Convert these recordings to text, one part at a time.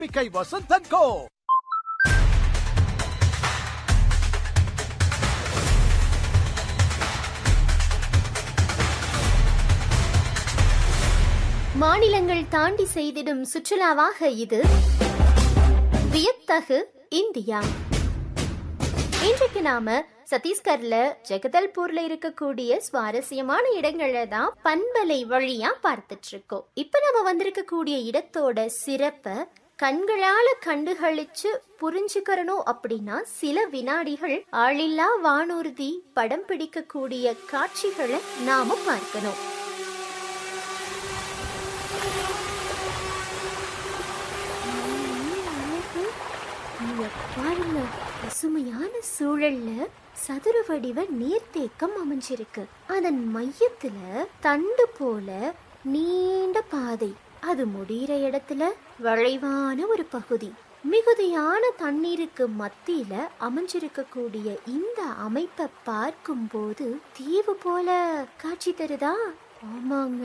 பிகை வசந்தன் கோ மாநிலங்கள் தாண்டி செய்திடும் சுற்றுலாவாக இது வியத்தகு இந்தியா இன்றைக்கு நாம சத்தீஸ்கர்ல ஜெகதல்பூர்ல இருக்கக்கூடிய சுவாரஸ்யமான இடங்களை தான் பண்பலை வழியா பார்த்துட்டு இருக்கோம் இப்ப நம்ம வந்திருக்கக்கூடிய இடத்தோட சிறப்ப கண்களால கண்டுகளிச்சு புரிஞ்சுக்கிறணும் அப்படின்னா சில வினாடிகள் ஆளில்லா வானூர்தி படம் பிடிக்கக்கூடிய காட்சிகளை நாம பார்க்கணும் அழகு. இங்க பாருங்க பசுமையான சூழல்ல சதுர வடிவ நீர்த்தேக்கம் அமைஞ்சிருக்கு அதன் மையத்துல தண்டு போல நீண்ட பாதை அது முடிகிற இடத்துல வளைவான ஒரு பகுதி மிகுதியான தண்ணீருக்கு மத்தியில அமைஞ்சிருக்கக்கூடிய இந்த அமைப்பை பார்க்கும்போது தீவு போல காட்சி தருதா ஆமாங்க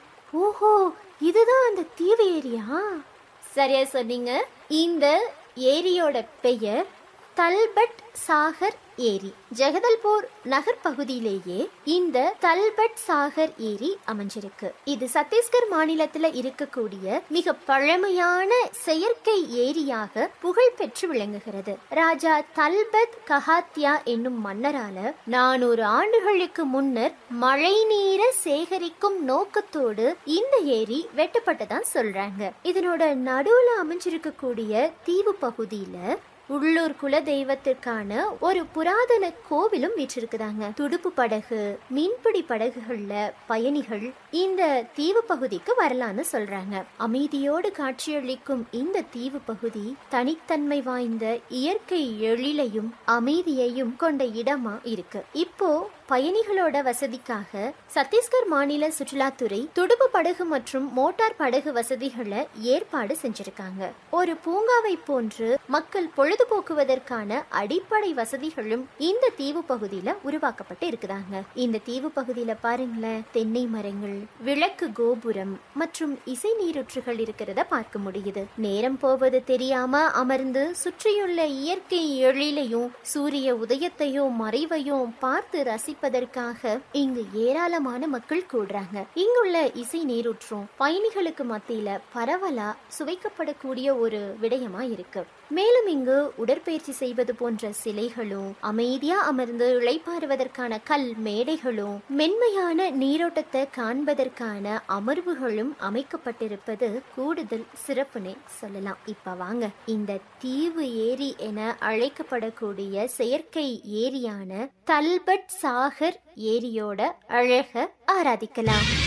ஓஹோ இதுதான் அந்த தீவு ஏரியா சரியா சொன்னீங்க இந்த ஏரியோட பெயர் தல்பட் சாகர் ஏரி ஜெகதல்பூர் நகர் பகுதியிலேயே இந்த தல்பட் சாகர் ஏரி அமைஞ்சிருக்கு இது சத்தீஸ்கர் மாநிலத்துல இருக்கக்கூடிய மிக பழமையான செயற்கை ஏரியாக புகழ் பெற்று விளங்குகிறது ராஜா தல்பத் கஹாத்யா என்னும் மன்னரால நானூறு ஆண்டுகளுக்கு முன்னர் மழை நீரை சேகரிக்கும் நோக்கத்தோடு இந்த ஏரி வெட்டப்பட்டதான் சொல்றாங்க இதனோட நடுவுல அமைஞ்சிருக்கக்கூடிய தீவு பகுதியில உள்ளூர் குல தெய்வத்திற்கான ஒரு புராதன கோவிலும் வீற்றிருக்குதாங்க துடுப்பு படகு மீன்பிடி படகுகள்ல பயணிகள் இந்த தீவு பகுதிக்கு வரலான்னு சொல்றாங்க அமைதியோடு காட்சியளிக்கும் இந்த தீவு பகுதி தனித்தன்மை வாய்ந்த இயற்கை எழிலையும் அமைதியையும் கொண்ட இடமா இருக்கு இப்போ பயணிகளோட வசதிக்காக சத்தீஸ்கர் மாநில சுற்றுலாத்துறை துடுப்பு படகு மற்றும் மோட்டார் படகு வசதிகளை ஏற்பாடு செஞ்சிருக்காங்க ஒரு பூங்காவை போன்று மக்கள் பொழுதுபோக்குவதற்கான அடிப்படை வசதிகளும் இந்த தீவு பகுதியில உருவாக்கப்பட்டு இருக்குதாங்க இந்த தீவு பகுதியில பாருங்களேன் தென்னை மரங்கள் விளக்கு கோபுரம் மற்றும் இசை நீரூற்றுகள் இருக்கிறத பார்க்க முடியுது நேரம் போவது தெரியாம அமர்ந்து சுற்றியுள்ள இயற்கை எழிலையும் சூரிய உதயத்தையும் மறைவையும் பார்த்து ரசிப்பதற்காக இங்கு ஏராளமான மக்கள் கூடுறாங்க இங்குள்ள இசை நீரூற்றும் பயணிகளுக்கு மத்தியில பரவலா சுவைக்கப்படக்கூடிய ஒரு விடயமா இருக்கு மேலும் இங்கு உடற்பயிற்சி செய்வது போன்ற சிலைகளும் அமைதியா அமர்ந்து இளைப்பாறுவதற்கான கல் மேடைகளும் மென்மையான நீரோட்டத்தை காண்பதற்கான அமர்வுகளும் அமைக்கப்பட்டிருப்பது கூடுதல் சிறப்புனே சொல்லலாம் இப்ப வாங்க இந்த தீவு ஏரி என அழைக்கப்படக்கூடிய செயற்கை ஏரியான தல்பட் சாகர் ஏரியோட அழக ஆராதிக்கலாம்